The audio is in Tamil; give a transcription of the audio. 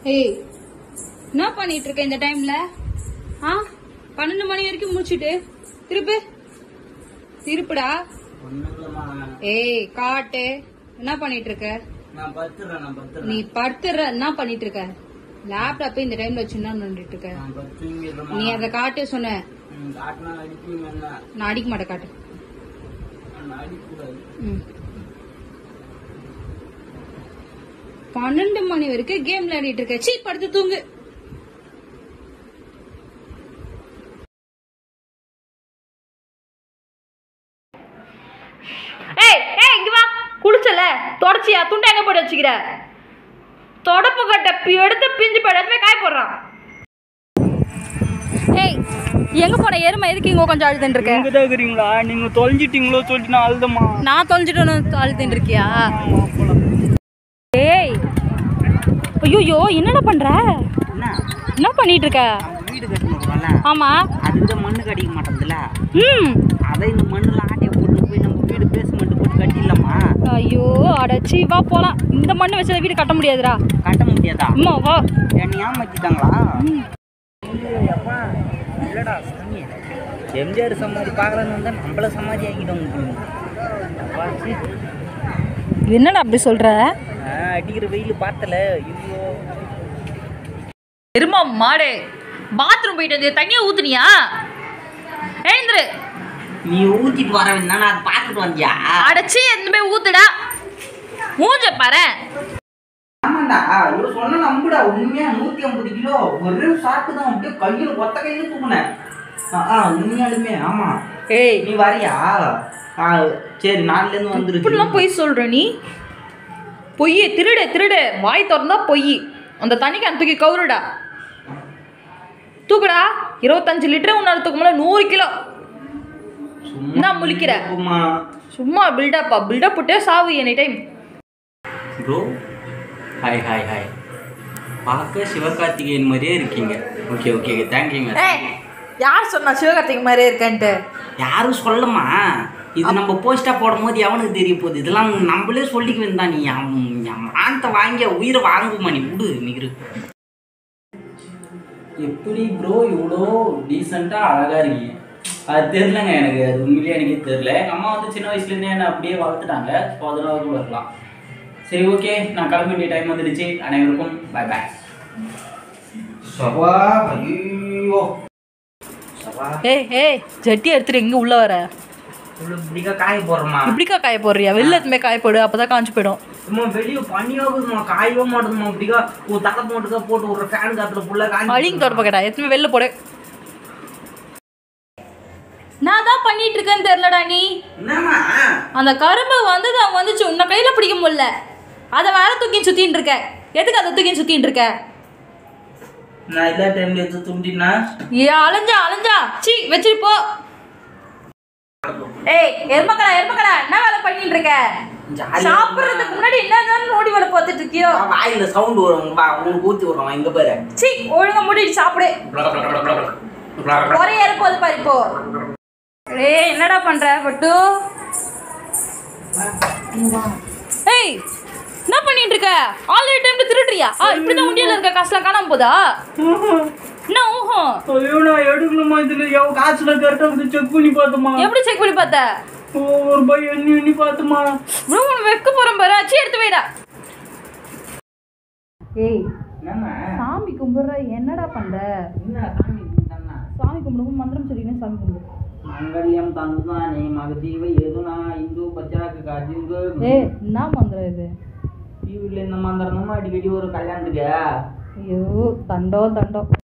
ஏய் என்ன பண்ணிட்டு இருக்க இந்த டைம்ல ஆ பன்னெண்டு மணி வரைக்கும் முடிச்சிட்டு திருப்பு திருப்புடா ஒண்ணுமில்லம்மா. ஏய் காட்டு என்ன பண்ணிட்டு இருக்க நான் பத்துறேன் நான் பத்துறேன் நீ படுத்துற என்ன பண்ணிட்டு இருக்க லேப்டாப் இந்த டைம்ல வச்சு என்ன பண்ணிட்டு இருக்க நான் பத்துங்கிறேம்மா. நீ அதை காட்டு சொன்ன ம், காட்டினா அடிப்பீங்க என்ன நான் அடிக்க மாட்டேன் காட்டு நான் அடிக்கக்கூடாது ம். பன்னெண்டு மணி வரைக்கும் கேம் விளையாடிட்டு இருக்க சீ படுத்து தூங்கு ஏய் ஏய் இங்க வா குளிச்சல தொடச்சியா துண்டை எங்க போட்டு வச்சுக்கிற தொடப்பு கட்ட பி- எடுத்து பிஞ்சு போய் எடுத்து போய் காய போடுறான் ஏய் எங்க போன எருமை எதுக்கு இங்க கொஞ்சம் அழுதுன்னு இருக்க நீங்க தான் இருக்கிறீங்களா நீங்க தொலைஞ்சிட்டீங்களோ சொல்லிட்டு நான் அழுதம்மா நான் தொலைஞ்சிட்டு அழுதுன்னு இருக்கியா ஏய் ஐயோ என்னடா பண்ற என்ன என்ன பண்ணிட்டு இருக்க அவங்க வீடு கட்டணும்ல ஆமா அதுக்கு மண்ணு கடிக்க மாட்டேங்குதுல ம் அதை இந்த மண்ணுல ஆட்டையை போட்டு போய் நம்ம வீடு பேஸ்மெண்ட் போட்டு கட்டிடலாமா ஐயோ அடச்சி வா போலாம் இந்த மண்ணு வச்சத வீடு கட்ட முடியாதுடா கட்ட முடியாதா அம்மா வா என்னை ஏமாத்திட்டாங்களா இல்லடா சாமி எம்ஜிஆர் சமாதி பார்க்கலன்னு வந்தா நம்மள சமாதி ஆக்கிட்டோம் அப்பா, சீ. என்னடா அப்படி சொல்ற ஆ, அடிக்கிற வெயில் பார்த்தல ஐயோ எருமா மாடு பாத்ரூம் போயிட்டு வந்து தண்ணியை ஊத்துனியா எழுந்துரு நீ ஊத்திட்டு வர நான் அதை பார்த்துட்டு வந்தியா அடைச்சி எந்த போய் ஊத்துடா மூஞ்ச பாரு ஆமாண்டா இவ்வளோ சொன்ன நம்புடா உண்மையா நூத்தி ஐம்பது கிலோ ஒரே சாப்பிட்டு தான் அப்படியே கையில ஒத்த கையில தூக்குனேன் ஆ, ஆ உண்மையாலுமே ஆமா ஏய் நீ வரியா ஆ, சரி நாலுல இருந்து வந்துருச்சு இப்படிலாம் பொய் சொல்ற நீ பொய் திருடு திருடு வாய் திறந்தா பொய் அந்த தண்ணிக்கு அந்த தூக்கி கவுருடா தூக்குடா இருபத்தஞ்சு லிட்டர் உன்னால தூக்க முடியல நூறு கிலோ என்ன முழிக்கிற? சும்மா சும்மா பில்டப்பா பில்டப் போட்டே சாவு any time bro hi hi hi பார்க்க சிவகார்த்திகேயன் மாதிரியே இருக்கீங்க ஓகே ஓகே தேங்க்யூங்க ஏய் யார் சொன்னா சிவகார்த்திக் மாதிரியே இருக்கேன்ட்டு யாரும் சொல்லமா இது நம்ம போஸ்டா போடும் போது எவனுக்கு தெரிய போகுது இதெல்லாம் நம்மளே சொல்லிக்க வேண்டாம் நீ மானத்தை வாங்கி உயிரை வாங்குமா நீ விடு நீரு எப்படி ப்ரோ இவ்வளோ டீசெண்டாக அழகாக இருக்கீங்க அது தெரிலங்க எனக்கு அது உண்மையிலேயே எனக்கே தெரில எங்கள் அம்மா வந்து சின்ன வயசுலேருந்தே என்னை அப்படியே வளர்த்துட்டாங்க ஸோ அதனால கூட இருக்கலாம் சரி ஓகே நான் கிளம்ப வேண்டிய டைம் வந்துடுச்சு அனைவருக்கும் பை பாய் சவா ஐயோ சவா ஏய் ஏய் ஜட்டி எடுத்துட்டு எங்க உள்ள வர இவ்வளோ இப்படிக்கா காய போடுறோமா இப்படிக்கா காய போடுறியா வெளில எத்துமே காய போடு அப்பதான் காஞ்சு போயிடும் அம்மா வெளியே பனியாகுதுமா காயவே மாட்டேதுமா இப்படிக்கா ஒரு தலை போட்டுக்கா போட்டு ஒரு ஃபேன் காத்துல ஃபுல்லாக காஞ்சி அழிங்க தொடப்ப கேட்டா எத்துமே வெளில போடு நான் தான் பண்ணிட்டு இருக்கேன்னு தெரியலடா நீ என்னம்மா அந்த கரும்பு வந்து அவன் வந்துச்சு உன்னை கையில பிடிக்க முடியல அதை வேற தூக்கி சுத்தின்னு இருக்க எதுக்கு அதை தூக்கி சுத்தின்னு இருக்க நான் எல்லா டைம்ல எடுத்து துண்டினா ஏ அலைஞ்சா அலைஞ்சா சீ வச்சுட்டு போ ஏய் எருமக்கடா எருமக்கடா என்ன வேலை பண்ணிட்டு இருக்க சாப்பிடுறதுக்கு முன்னாடி என்ன நோடி வேலை பார்த்துட்டு இருக்கியோ வாயில சவுண்ட் வரும் வா உங்களுக்கு ஊத்தி விடுறோம் இங்க பாரு சீ ஒழுங்கா மூடிட்டு சாப்பிடு ஒரே போது பாரு இப்போ ஏய் என்னடா பண்ற பட்டு ஏய் என்ன பண்ணிட்டு இருக்க ஆல்ரெடி டைம்ல திருடுறியா ஆ இப்படிதான் உண்டியல இருக்க காசுலாம் காணாம போதா என்ன ஊகம் ஐயோ நான் எடுக்கணுமா இதுல எவ்வளவு காசுல கரெக்டா வந்து செக் பண்ணி பார்த்தோமா எப்படி செக் பண்ணி பார்த்த ஒரு பை எண்ணி எண்ணி பார்த்தோமா ப்ரோ உனக்கு வெக்க போறேன் பாரு அச்சி எடுத்து வைடா ஏய் என்னம்மா சாமி கும்பிடுற என்னடா பண்ற என்ன சாமி கும்பிட்டானா சாமி கும்பிடும்போது மந்திரம் சொல்லினே சாமி கும்பிடு மங்கல்யம் தந்துதானே மகதீவ எதுனா இந்து பச்சாக்கு காஜிந்து ஏய் என்ன மந்திரம் இது டிவில இந்த மந்திரம் அடிக்கடி ஒரு கல்யாணத்துக்கு ஐயோ தண்டோ தண்டோ